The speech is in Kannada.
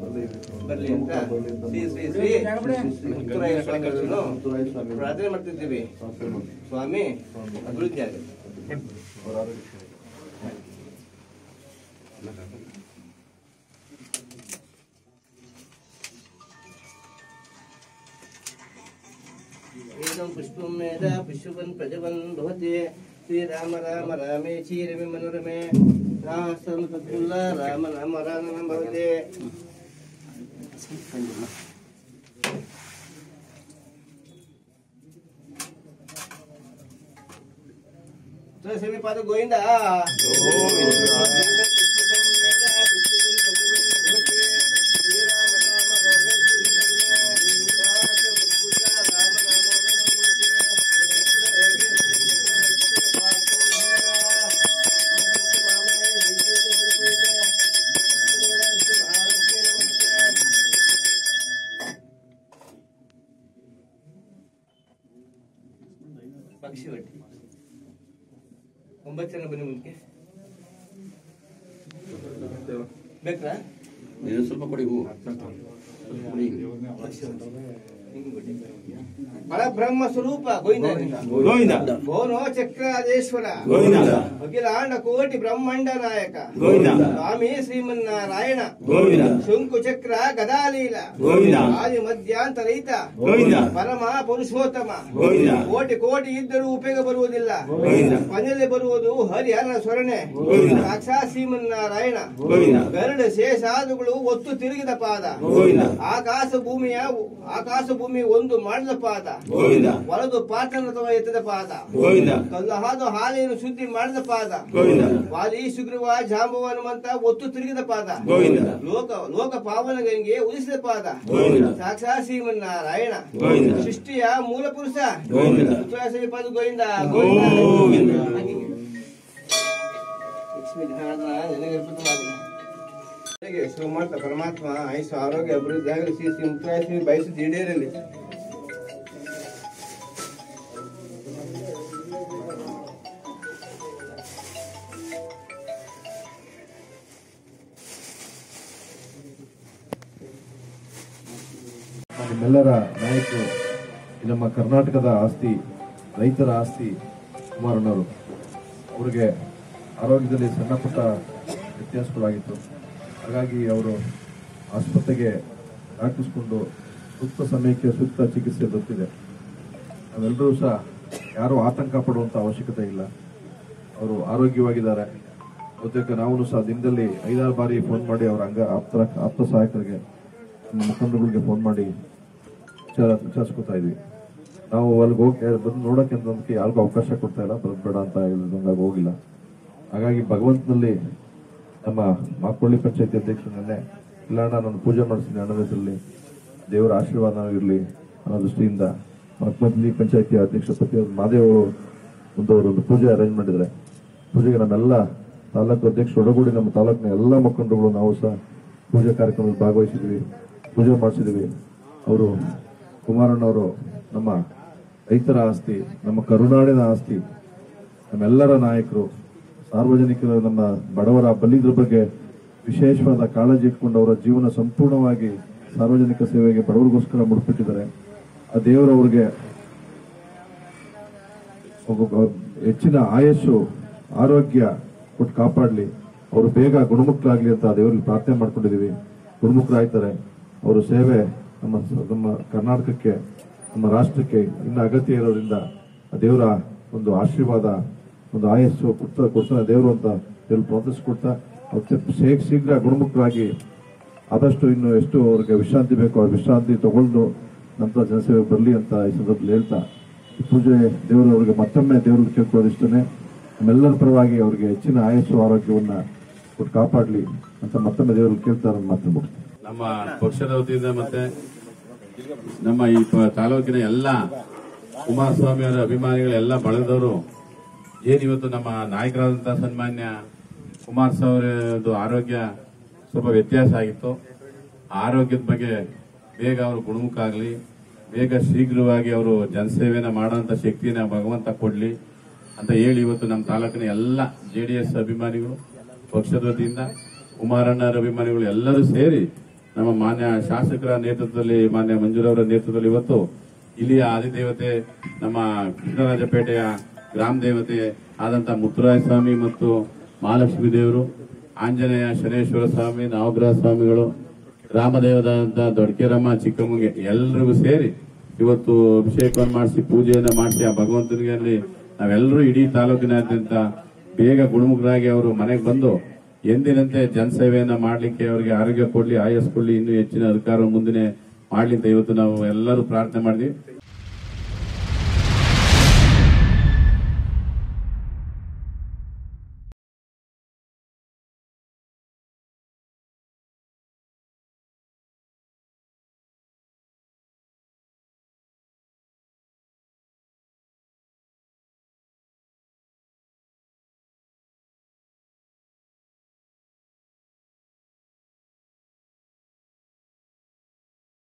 ಬರ್ಲಿ ಅಂತ ಶ್ರೀ ಶ್ರೀ ಶ್ರೀ ಮುತ್ತುರಾಯ ಸ್ವಾಮಿಗಳನ್ನು ಪ್ರಾರ್ಥನೆ ಮಾಡ್ತಿದ್ದೀವಿ ಸ್ವಾಮಿ ಅಭಿವೃದ್ಧಿ ಆಗುತ್ತೆ ಏದಂ ಪುಷ್ಪಂ ಮೇಧ ಪುಷ್ಪವನ್ ಪ್ರಜವನ್ ಭವತಿ ಶ್ರೀರಾಮ ರಾಮ ರಾಮೇ ಚೀರಮೆ ಮನೋರಮೆ ರಾಮ ತದ್ದುಲ್ಲ ರಾಮ ನಾಮ ರಾಮ ಭವತಿ ತುಳಸಿ ಪಾದ ಗೋವಿಂದ ಪಕ್ಷಿ ಒಟ್ಟಿ ಒಂಬತ್ತು ಜನ ಬನ್ನಿ ಮುಂದಕ್ಕೆ ಬೇಕಾ ನೀವು ಸ್ವಲ್ಪ ಕೊಡಿ ಹೂ ಪರಬ್ರಹ್ಮ ಸ್ವರೂಪ ಗೋವಿಂದ ಗೋವಿಂದ ಗೋನೋ ಚಕ್ರಾದೇಶ್ವರ ಗೋವಿಂದ ಅಖಿಲಾಂಡ ಕೋಟಿ ಬ್ರಹ್ಮಾಂಡ ನಾಯಕ ಗೋವಿಂದ ಸ್ವಾಮಿ ಶ್ರೀಮನ್ನಾರಾಯಣ ಗೋವಿಂದ ಶಂಕು ಚಕ್ರ ಗದಾಲೀಲ ಗೋವಿಂದ ಆದಿ ಮಧ್ಯಾಂತರಹಿತ ಗೋವಿಂದ ಪರಮ ಪುರುಷೋತ್ತಮ ಗೋವಿಂದ ಕೋಟಿ ಕೋಟಿ ಇದ್ದರೂ ಉಪಯೋಗ ಬರುವುದಿಲ್ಲ ಗೋವಿಂದ ಮನೆಯಲ್ಲಿ ಬರುವುದು ಹರಿಹರ ಸ್ವರಣೆ ಗೋವಿಂದ. ಸಾಕ್ಷಾತ್ ಶ್ರೀಮನ್ನಾರಾಯಣ ಗೋವಿಂದ ಗರುಡ ಶೇಷಾದುಗಳು ಒತ್ತು ತಿರುಗಿದ ಪಾದ ಗೋವಿಂದ ಆಕಾಶ ಭೂಮಿಯ ಆಕಾಶ ಭೂಮಿ ಒಂದು ಮಾಡಿದ ಪಾದ ಗೋವಿಂದ ವಲದು ಪಾತ್ರನ ಅಥವಾ ಎತ್ತದ ಪಾದ ಗೋವಿಂದ ಕಲ್ಲು ಹಾದು ಹಾಲಿನ ಶುದ್ಧಿ ಮಾಡಿದ ಪಾದ ಗೋವಿಂದ ವಾಲಿ ಸುಗ್ರೀವ ಜಾಂಬವ ಹನುಮಂತ ಒತ್ತು ತಿರುಗಿದ ಪಾದ ಗೋವಿಂದ ಲೋಕ ಲೋಕ ಪಾವನ ಗಂಗೆ ಉಳಿಸಿದ ಪಾದ ಗೋವಿಂದ ಸಾಕ್ಷಾತ್ ಶ್ರೀಮನ್ನಾರಾಯಣ ಗೋವಿಂದ ಸೃಷ್ಟಿಯ ಮೂಲ ಪುರುಷ ಗೋವಿಂದ ತುಳಸಿ ಪದ ಗೋವಿಂದ ಗೋವಿಂದ. ಲಕ್ಷ್ಮೀ ಧನಾರ್ದನ ನಿನಗೆ ಅರ್ಪಿತ ಮಾಡಲಿ. ಹೇಗೆ ಸೋಮಾರ್ಥ ಪರಮಾತ್ಮ ಆಯುಷ್ ಆರೋಗ್ಯ ಅಭಿವೃದ್ಧಿ ಆಗಲಿ ಶ್ರೀ ಶ್ರೀ ಮುಕ್ತಾಯ ಬಯಸುದು ಈಡೇರಲಿ ನಿಮ್ಮೆಲ್ಲರ ನಾಯಕರು ಈ ನಮ್ಮ ಕರ್ನಾಟಕದ ಆಸ್ತಿ ರೈತರ ಆಸ್ತಿ ಕುಮಾರಣ್ಣವರು ಅವರಿಗೆ ಆರೋಗ್ಯದಲ್ಲಿ ಸಣ್ಣ ಪುಟ್ಟ ವ್ಯತ್ಯಾಸಗಳಾಗಿತ್ತು ಹಾಗಾಗಿ ಅವರು ಆಸ್ಪತ್ರೆಗೆ ದಾಖಲಿಸಿಕೊಂಡು ಸೂಕ್ತ ಸಮಯಕ್ಕೆ ಸೂಕ್ತ ಚಿಕಿತ್ಸೆ ದೊರೆತಿದೆ ನಾವೆಲ್ಲರೂ ಸಹ ಯಾರೂ ಆತಂಕ ಪಡುವಂಥ ಅವಶ್ಯಕತೆ ಇಲ್ಲ ಅವರು ಆರೋಗ್ಯವಾಗಿದ್ದಾರೆ ಬಹುತೇಕ ನಾವು ಸಹ ದಿನದಲ್ಲಿ ಐದಾರು ಬಾರಿ ಫೋನ್ ಮಾಡಿ ಅವರ ಅಂಗ ಆಪ್ತರ ಆಪ್ತ ಸಹಾಯಕರಿಗೆ ನಮ್ಮ ಮುಖಂಡರುಗಳಿಗೆ ಫೋನ್ ಮಾಡಿ ವಿಚಾರ ವಿಚಾರಿಸ್ಕೊತಾ ಇದ್ವಿ ನಾವು ಅಲ್ಲಿಗೆ ಹೋಗಿ ಬಂದು ನೋಡಕ್ಕೆ ಅಂತ ಯಾರಿಗೂ ಅವಕಾಶ ಕೊಡ್ತಾ ಇಲ್ಲ ಬರೋದು ಬೇಡ ಅಂತ ಹೇಳಿದ್ರು ಹಂಗಾಗಿ ಹೋಗಿಲ್ಲ ಹಾಗಾಗಿ ಭಗವಂತನಲ್ಲಿ ನಮ್ಮ ಮಾಕೊಳ್ಳಿ ಪಂಚಾಯತಿ ಅಧ್ಯಕ್ಷರನ್ನೇ ಇಲ್ಲ ಅಣ್ಣ ನಾನು ಪೂಜೆ ಮಾಡಿಸ್ತೀನಿ ಅಣ್ಣನ ಹೆಸರಲ್ಲಿ ದೇವರ ಆಶೀರ್ವಾದ ಇರಲಿ ಅನ್ನೋ ದೃಷ್ಟಿಯಿಂದ ಮಕ್ಮದ್ಲಿ ಪಂಚಾಯತಿ ಅಧ್ಯಕ್ಷ ಪತಿ ಮಾದೇವ್ ಅವರು ಒಂದು ಅವರು ಒಂದು ಪೂಜೆ ಅರೇಂಜ್ ಮಾಡಿದ್ದಾರೆ ಪೂಜೆಗೆ ನಮ್ಮೆಲ್ಲ ತಾಲೂಕು ಅಧ್ಯಕ್ಷರು ಒಡಗೂಡಿ ನಮ್ಮ ತಾಲೂಕಿನ ಎಲ್ಲ ಮುಖಂಡರುಗಳು ನಾವು ಸಹ ಪೂಜೆ ಕಾರ್ಯಕ್ರಮದಲ್ಲಿ ಭಾಗವಹಿಸಿದ್ವಿ ಪೂಜೆ ಮಾಡಿಸಿದ್ವಿ ಅವರು ಕುಮಾರಣ್ಣವರು ನಮ್ಮ ರೈತರ ಆಸ್ತಿ ನಮ್ಮ ಕರುನಾಡಿನ ಆಸ್ತಿ ನಮ್ಮೆಲ್ಲರ ನಾಯಕರು ಸಾರ್ವಜನಿಕರು ನಮ್ಮ ಬಡವರ ಬಲ್ಲಿದ್ರ ಬಗ್ಗೆ ವಿಶೇಷವಾದ ಕಾಳಜಿ ಇಟ್ಕೊಂಡು ಅವರ ಜೀವನ ಸಂಪೂರ್ಣವಾಗಿ ಸಾರ್ವಜನಿಕ ಸೇವೆಗೆ ಬಡವರಿಗೋಸ್ಕರ ಮುಡುಪಿಟ್ಟಿದ್ದಾರೆ ಆ ದೇವರು ಅವ್ರಿಗೆ ಒಬ್ಬ ಹೆಚ್ಚಿನ ಆಯಸ್ಸು ಆರೋಗ್ಯ ಕೊಟ್ಟು ಕಾಪಾಡಲಿ ಅವರು ಬೇಗ ಗುಣಮುಖರಾಗ್ಲಿ ಅಂತ ದೇವರಲ್ಲಿ ಪ್ರಾರ್ಥನೆ ಮಾಡ್ಕೊಂಡಿದೀವಿ ಗುಣಮುಖರಾಗ್ತಾರೆ ಅವರ ಸೇವೆ ನಮ್ಮ ನಮ್ಮ ಕರ್ನಾಟಕಕ್ಕೆ ನಮ್ಮ ರಾಷ್ಟ್ರಕ್ಕೆ ಇನ್ನು ಅಗತ್ಯ ಇರೋದ್ರಿಂದ ಆ ದೇವರ ಒಂದು ಆಶೀರ್ವಾದ ಒಂದು ಆಯಸ್ಸು ಕೊಡ್ತಾ ಕೊಡ್ತಾನೆ ದೇವರು ಅಂತ ಹೇಳಿ ಪ್ರಾರ್ಥಿಸ್ಕೊಡ್ತಾ ಅವ್ರು ಶೇ- ಶೀಘ್ರ ಗುಣಮುಖರಾಗಿ ಆದಷ್ಟು ಇನ್ನು ಎಷ್ಟು ಅವ್ರಿಗೆ ವಿಶ್ರಾಂತಿ ಬೇಕೋ ಆ ವಿಶ್ರಾಂತಿ ತಗೊಂಡು ನಂತರ ಜನಸೇವೆ ಬರಲಿ ಅಂತ ಈ ಸಂದರ್ಭದಲ್ಲಿ ಹೇಳ್ತಾ ಈ ಪೂಜೆ ದೇವರು ಅವರಿಗೆ ಮತ್ತೊಮ್ಮೆ ದೇವರಿಗೆ ಕೇಳ್ಕೊಳ್ಳೋದಿಷ್ಟೇ ನಮ್ಮೆಲ್ಲರ ಪರವಾಗಿ ಅವರಿಗೆ ಹೆಚ್ಚಿನ ಆಯಸ್ಸು ಆರೋಗ್ಯವನ್ನ ಕೊಟ್ಟು ಕಾಪಾಡಲಿ ಅಂತ ಮತ್ತೊಮ್ಮೆ ದೇವರಿಗೆ ಕೇಳ್ತಾರೆ ಮತ್ತೆ ಮುಗಿಸ್ತೀನಿ ನಮ್ಮ ಪಕ್ಷದ ವತಿಯಿಂದ ಮತ್ತೆ ನಮ್ಮ ಈ ಪ- ತಾಲೂಕಿನ ಎಲ್ಲ ಕುಮಾರಸ್ವಾಮಿ ಅವರ ಅಭಿಮಾನಿಗಳೆಲ್ಲ ಬಳಗದವರು ಏನಿವತ್ತು ನಮ್ಮ ನಾಯಕರಾದಂತಹ ಸನ್ಮಾನ್ಯ ಕುಮಾರಸ್ವಾಮಿ ಅವರದ್ದು ಆರೋಗ್ಯ ಸ್ವಲ್ಪ ವ್ಯತ್ಯಾಸ ಆಗಿತ್ತು ಆ ಆರೋಗ್ಯದ ಬಗ್ಗೆ ಬೇಗ ಅವರು ಗುಣಮುಖ ಆಗಲಿ ಬೇಗ ಶೀಘ್ರವಾಗಿ ಅವರು ಜನಸೇವೆನ ಮಾಡುವಂತ ಶಕ್ತಿನ ಭಗವಂತ ಕೊಡ್ಲಿ ಅಂತ ಹೇಳಿ ಇವತ್ತು ನಮ್ಮ ತಾಲೂಕಿನ ಎಲ್ಲ ಜೆಡಿಎಸ್ ಅಭಿಮಾನಿಗಳು ಪಕ್ಷದ ವತಿಯಿಂದ ಕುಮಾರಣ್ಣರ ಅಭಿಮಾನಿಗಳು ಎಲ್ಲರೂ ಸೇರಿ ನಮ್ಮ ಮಾನ್ಯ ಶಾಸಕರ ನೇತೃತ್ವದಲ್ಲಿ ಮಾನ್ಯ ಮಂಜೂರವರ ನೇತೃತ್ವದಲ್ಲಿ ಇವತ್ತು ಇಲ್ಲಿಯ ಆದಿದೇವತೆ ನಮ್ಮ ಕೃಷ್ಣರಾಜಪೇಟೆಯ ಗ್ರಾಮ ದೇವತೆ ಆದಂತ ಮುತ್ತುರಾಯ ಸ್ವಾಮಿ ಮತ್ತು ಮಹಾಲಕ್ಷ್ಮೀ ದೇವರು ಆಂಜನೇಯ ಶನೇಶ್ವರ ಸ್ವಾಮಿ ನವಗ್ರಹ ಸ್ವಾಮಿಗಳು ಗ್ರಾಮದೇವದಂತ ದೊಡ್ಡಕೆರಮ್ಮ ಚಿಕ್ಕಮ್ಮಗೆ ಎಲ್ರಿಗೂ ಸೇರಿ ಇವತ್ತು ಅಭಿಷೇಕವನ್ನು ಮಾಡಿಸಿ ಪೂಜೆಯನ್ನ ಮಾಡಿಸಿ ಆ ಭಗವಂತನಿಗೆ ಅಲ್ಲಿ ನಾವೆಲ್ಲರೂ ಇಡೀ ತಾಲೂಕಿನಾದ್ಯಂತ ಬೇಗ ಗುಣಮುಖರಾಗಿ ಅವರು ಮನೆಗೆ ಬಂದು ಎಂದಿನಂತೆ ಜನಸೇವೆಯನ್ನ ಮಾಡಲಿಕ್ಕೆ ಅವರಿಗೆ ಆರೋಗ್ಯ ಕೊಡ್ಲಿ ಆಯಸ್ ಕೊಡ್ಲಿ ಇನ್ನೂ ಹೆಚ್ಚಿನ ಅಧಿಕಾರ ಮುಂದಿನ ಮಾಡ್ಲಿ ಅಂತ ಇವತ್ತು ನಾವು ಎಲ್ಲರೂ ಪ್ರಾರ್ಥನೆ ಮಾಡಿದ್ವಿ